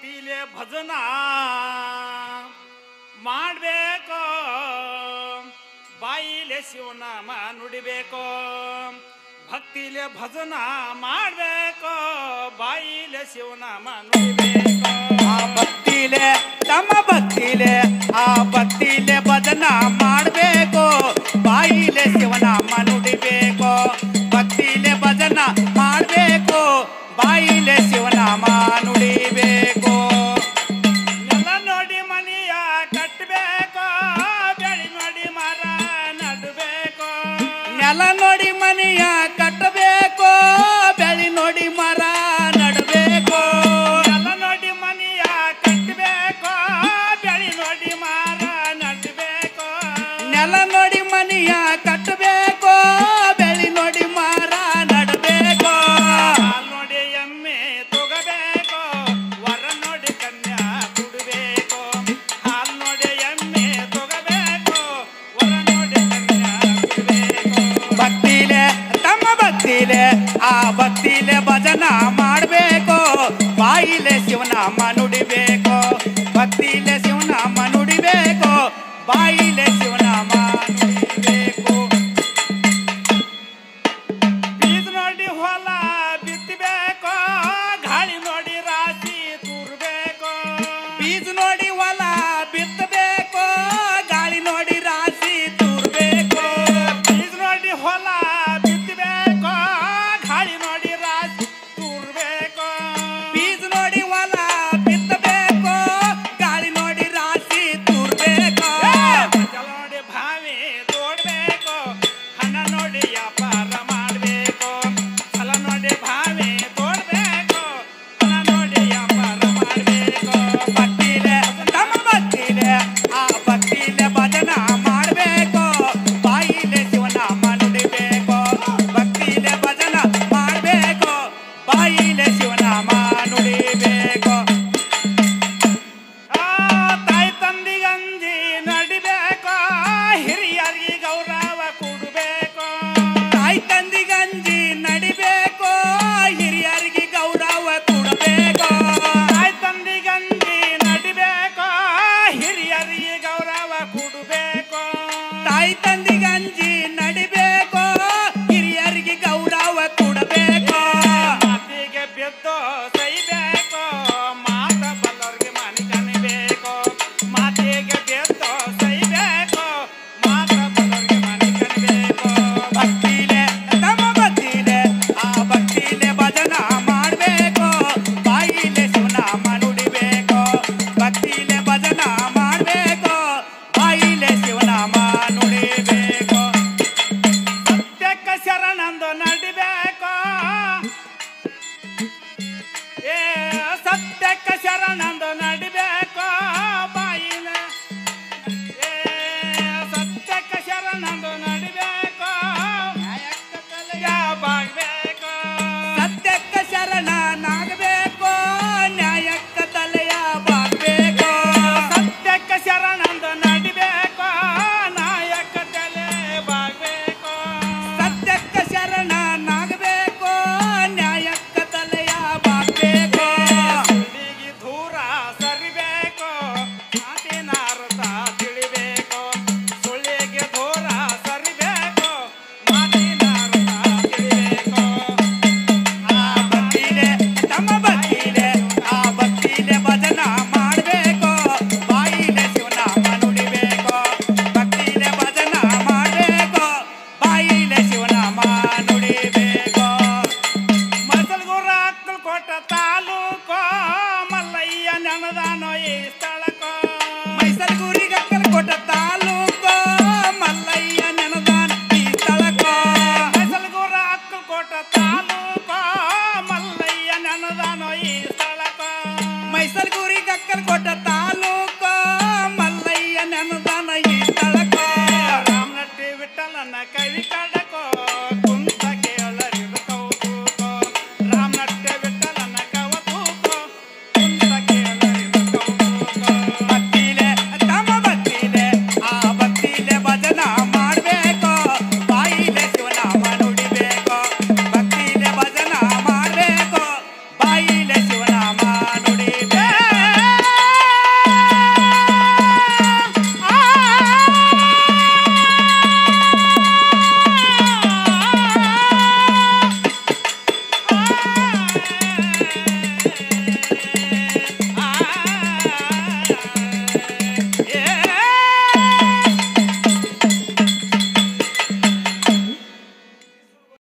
ಭಕ್ತಿಲೆ ಭಜನ ಮಾಡಬೇಕು ಬಾಯಿಲೆ ಶಿವನಾಮ ನುಡಿಬೇಕು ಭಕ್ತಿಲೆ ಭಜನ ಮಾಡಬೇಕು ಬಾಯಿಲೆ ಶಿವನಾಮ ನುಡಿಬೇಕು ಆ ಭಕ್ತಿಲೆ ತಮ್ಮ ಭಕ್ತಿಲೆ ಆ ಭಕ್ತಿಲೆ ಭಜನ ಮಾಡಬೇಕು ಬಾಯಿಲೆ ಶಿವನಾಮ ನುಡಿಬೇಕು ಭಕ್ತಿಲೆ ಭಜನ ಮಾಡಬೇಕು ಬಾಯಿಲೆ ಶಿವನಾಮ ನುಡಿಬೇಕು ನೆಲ ನೋಡಿ ಮನೆಯ ಕಟ್ಟಬೇಕು ಬೆಳಿ ನೋಡಿ ಮರ ನಡಬೇಕು ನೆಲ ನೋಡಿ ಮನೆಯ ಕಟ್ಟಬೇಕು ಬೆಳಿ ನೋಡಿ ಮರ ನಡಬೇಕು ನೆಲ ನೋಡಿ ಮನೆಯ ಕಟ್ಟಬೇಕು ಬೆಳಿ ನೋಡಿ ಮರ ನಡಬೇಕು ನೆಲ ನೋಡಿ ಮನೆಯ ಕಟ್ಟಬೇಕು ಬೆಳಿ ನೋಡಿ ಮರ ನಡಬೇಕು ಹಾಲ್ ನೋಡಿ ಎಮ್ಮೆ ತಗೋಬೇಕು ವರ ನೋಡಿ ಕನ್ಯಾ ಕುಡಬೇಕು ಹಾಲ್ ನೋಡಿ ಎಮ್ಮೆ ತಗೋಬೇಕು ವರ ನೋಡಿ ಕನ್ಯಾ ಕುಡಬೇಕು ಭಕ್ತಿಲೆ ತಮ್ಮ ಭಕ್ತಿಲೆ ಆ ಭಕ್ತಿಲೆ ಭಜನ ಮಾಡಬೇಕು ಬಾಯಿಲೆ ಶಿವನಾಮ ನುಡಿಬೇಕು ಭಕ್ತಿಲೆ ಶಿವನಾಮ ನುಡಿಬೇಕು ಬಾಯಿಲೆ ಶಿವನಾಮ ನುಡಿಬೇಕು ಬೀಜ ನೋಡಿ ಹೊಲ ಬಿತ್ತಬೇಕು ಗಾಳಿ ನೋಡಿ ರಾಶಿ ತೂರ್ಬೇಕು ಬೀಜ ನೋಡಿ ಹೊಲ ಬಿತ್ತಬೇಕು ಗಾಳಿ ನೋಡಿ ರಾಶಿ ತೂರ್ಬೇಕು ಬೀಜ ನೋಡಿ ಹೊಲ ಬಿತ್ತಬೇಕು ಗಾಳಿ ನೋಡಿ ರಾಶಿ ತೂರ್ಬೇಕು ಬೀಜ ನೋಡಿ ಹೊಲ ಬಿತ್ತಬೇಕು ಗಾಳಿ ನೋಡಿ ರಾಶಿ ತೂರ್ಬೇಕು ಜಲ ನೋಡಿ ಭಾವಿ ತೋಡ್ಬೇಕು ಹಣ ನೋಡಿ ವ್ಯಾಪಾರ ಮಾಡಬೇಕು ಫಲ ನೋಡಿ ಭಾವಿ ತೋಡ್ಬೇಕು ಹಣ ನೋಡಿ ವ್ಯಾಪಾರ ಮಾಡಬೇಕು ಭಕ್ತಿಲೆ ತಮ್ಮ ಭಕ್ತಿಲೆ ಆ ಭಕ್ತಿಲೆ ಭಜನ ಮಾಡಬೇಕು ಬಾಯಿಲೆ ಶಿವನಾಮ ನುಡಿಬೇಕು ಭಕ್ತಿಲೆ ಭಜನ ಮಾಡಬೇಕು ಬಾಯಿಲೆ ಶಿವನಾಮ ನುಡಿಬೇಕು ಆ ತಾಯಿ ತಂದಿಗಂಜಿ ನಡಿಬೇಕು ಹಿರಿಯರಿಗೆ ಗೌರವ ಕೊಡಬೇಕು ತಾಯಿ ತಂದಿಗಂಜಿ ನಡಿಬೇಕು ಹಿರಿಯರಿಗೆ ಗೌರವ ಕೊಡಬೇಕು ತಾಯಿ ತಂದಿಗಂಜಿ ನಡಿಬೇಕು ಹಿರಿಯರಿಗೆ ಗೌರವ ಕೊಡಬೇಕು ತಾಯಿ ತಂದಿಗಂಜಿ ನಡಿಬೇಕು ಹಿರಿಯರಿಗೆ ಗೌರವ ಕೊಡಬೇಕು ಮಾತಿಗೆ ಬಿದ್ದು ಸೈಬೇಕು ಮಾತ ಬಲ್ಲವ್ರಿಗೆ ಮನೆ ಕನಿಬೇಕು ಮಾತಿಗೆ ಬಿದ್ದು ಸೈಬೇಕು ಮಾತ ಬಲ್ಲವ್ರಿಗೆ ಮನೆ ಕನಿಬೇಕು ಭಕ್ತಿಲೆ ತಮ್ಮ ಭಕ್ತಿಲೆ ಆ ಭಕ್ತಿಲೆ ಭಜನ ಮಾಡಬೇಕು ಬಾಯಿಲೆ ಶಿವನಾಮ ನುಡಿಬೇಕು ಭಕ್ತಿಲೆ ಭಜನ ಮಾಡಬೇಕು ಬಾಯಿಲೆ ಶಿವನಾಮ ನುಡಿಬೇಕು ಸತ್ಯಕ್ಕ ಶರಣಂದು ನಡಿಬೇಕು ಏ ಸತ್ಯಕ್ಕ ಶರಣಂದು ನಡಿಬೇಕು ಬಾಯಿನ ಏ ಸತ್ಯಕ್ಕ ಶರಣಂದು ನಡಿಬೇಕು ಬಾಗ್ಬೇಕು ಸತ್ಯಕ್ಕ ಶರಣನಾಗಬೇಕು ನ್ಯಾಯಕ್ಕ ತಲೆಯ ಬಾಗಬೇಕು ಸತ್ಯಕ್ಕ ಶರಣಂದು ನಡಿಬೇಕು ನಾಯಕ ತಲೆ ಬಾಗ್ಬೇಕು ಸತ್ಯಕ್ಕ ಶರಣನಾಗಬೇಕು ನ್ಯಾಯಕ್ಕ ತಲೆಯ ಬಾಗಬೇಕು ಸುಳ್ಳಿಗೆ ದೂರ ಸರಿಬೇಕು ಮಾತಿನ ಅರ್ಥ ತಿಳಿಬೇಕು ಸುಳ್ಳಿಗೆ ದೂರ ಸರಿಬೇಕು ಮಾತಿನ ಅರ್ಥ ತಿಳಿಬೇಕು ಆ ಭಕ್ತಿಲೆ ತಮ್ಮ ಭಕ್ತಿಲೆ ಆ ಭಕ್ತಿಲೆ ಭಜನ ಮಾಡಬೇಕು ಬಾಯಿಲೆ ಶಿವನಾಮ ನುಡಿಬೇಕು ಭಕ್ತಿಲೆ ಭಜನ ಮಾಡಬೇಕು ಬಾಯಿಲೆ ಶಿವನಾಮ ನುಡಿಬೇಕು ಮಸಲ್ಗುರ ಅಕ್ಕಲ್ ಕೊಟ್ಟ ತಾಲೂಕು ಮಲ್ಲಯ್ಯ ನೆನದಾನೋ ಈ ಸ್ಥಳಕ್ಕೋ ಮೈಸೂರಿಗೆ ಕೊಟ್ಟ ತಾಲೂಕು ಮಲ್ಲಯ್ಯ ನೆನದಾನ ಈ ಸ್ಥಳಕ್ಕೋ ಮಸಲ್ಗುರ ಅಕ್ಕಲ್ ಕೊಟ್ಟ ತಾಲೂಕು ಮಲ್ಲಯ್ಯ ನೆನದಾನೋ ಈ ಸ್ಥಳಕ್ಕೋ ಮೈಸೂರಿಗೆ ಕೊಟ್ಟ ತಾಲೂಕು